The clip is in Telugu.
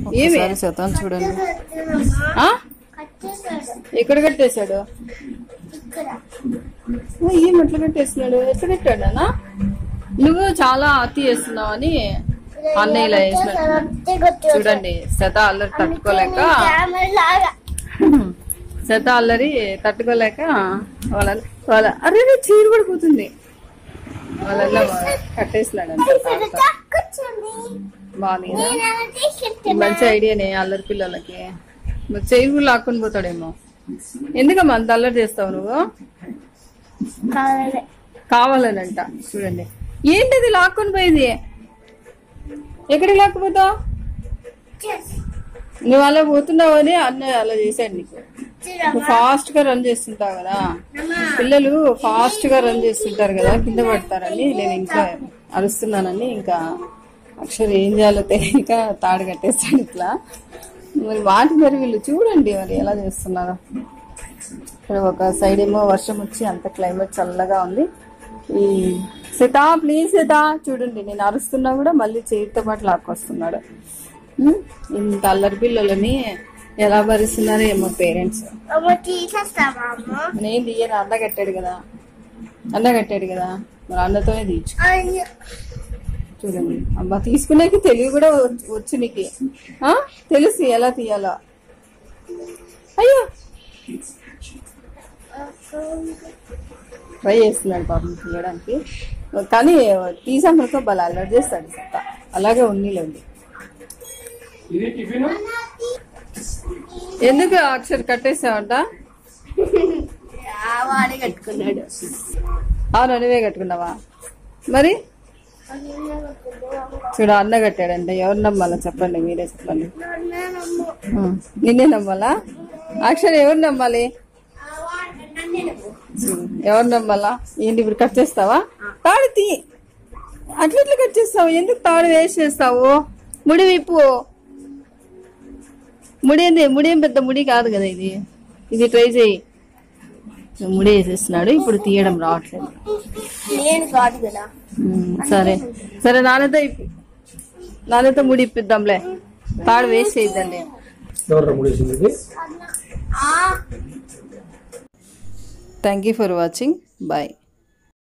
ఒకసారి శతం చూడండి ఆ? ఎక్కడ కట్టేశాడు ఓ, ఏం ఎట్లా కట్టేస్తున్నాడు ఎట్లా కట్టాడు అన్న నువ్వు చాలా అతి చేస్తున్నావు అని అన్నయ్య ఇలా వేసినాడు చూడండి శత అల్లరి తట్టుకోలేక శత అల్లరి తట్టుకోలేక వాళ్ళ వాళ్ళ అరే రే, చీర కూడా పోతుంది వాళ్ళ కట్టేసినాడు అంత బాగుంది కదా మంచి ఐడియానే అల్లరి పిల్లలకి మరి చెయ్యి కూడా లాక్కొని పోతాడేమో ఎందుకమ్మా అంత అల్లరి చేస్తావు నువ్వు కావాలనంట చూడండి ఏంటిది లాక్కొని పోయేది ఎక్కడికి లాక్కుపోతావు నువ్వు అలా పోతున్నావు అని అన్నయ్య అలా చేశాడు నీకు నువ్వు ఫాస్ట్ గా రన్ చేస్తుంటావు కదా పిల్లలు ఫాస్ట్ గా రన్ చేస్తుంటారు కదా కింద పడతారని నేను ఇంకా అరుస్తున్నానని ఇంకా అక్షర ఏం చేయాలో తెలియక తాడు కట్టేస్తాడు ఇట్లా మరి వాటి మరి వీళ్ళు చూడండి మరి ఎలా చేస్తున్నారు ఇక్కడ ఒక సైడ్ ఏమో వర్షం వచ్చి అంత క్లైమేట్ చల్లగా ఉంది ఈ సీతా ప్లీజ్ సీతా చూడండి నేను అరుస్తున్నా కూడా మళ్ళీ చేతితో పాటు లాక్కొస్తున్నాడు ఉమ్, ఇంత అల్లరి పిల్లలని ఎలా భరిస్తున్నారో ఏమో పేరెంట్స్ తీసేస్తావా అమ్మ నేను తీయను అన్న కట్టాడు కదా అన్న కట్టాడు కదా మరి అన్నతోనే తీయచ్చు అయ్యో చూడండి అబ్బా తీసుకునేకి తెలివి కూడా వచ్చు- వచ్చు నీకు ఆ? తెలుసు ఎలా తీయాలో అయ్యో ట్రై చేస్తున్నాడు పాపం తీయడానికి కానీ తీసామనుకో భలే అల్లరి చేస్తాడు సత్తా అలాగే ఉన్నీలేండి ఇది టిఫిన్ ఎందుకు అక్షర్ కట్టేసావంట వాడే కట్టుకున్నాడు అవును నువ్వే కట్టుకున్నావా మరి చూడు అన్న కట్టాడంట ఎవరు నమ్మాలా చెప్పండి మీరే చెప్పండి ఆ, నిన్నే నమ్మాలా అక్షర్ ఎవరు నమ్మాలి చూడు, ఎవరు నమ్మాలా ఏంటి ఇప్పుడు కట్ చేస్తావా తాడు తీ అట్లా ఇట్లా కట్ చేస్తావు ఎందుకు తాడు వేస్ట్ చేస్తావు ముడి విప్పు ముడి ఏంది ముడి ఏం పెద్ద ముడి కాదు కదా ఇది ఇది ట్రై చేయి ముడి వేసేస్తున్నాడు ఇప్పుడు తీయడం రావట్లేదు నేను కాదు కదా ఉమ్, సరే సరే నాన్నతో ఇప్పి నాన్నతో ముడి ఇప్పిద్దాంలే తాడు వేస్ట్ చేయద్దండి ఎవరు ముడేసింది ఇది ఆ thank you for watching bye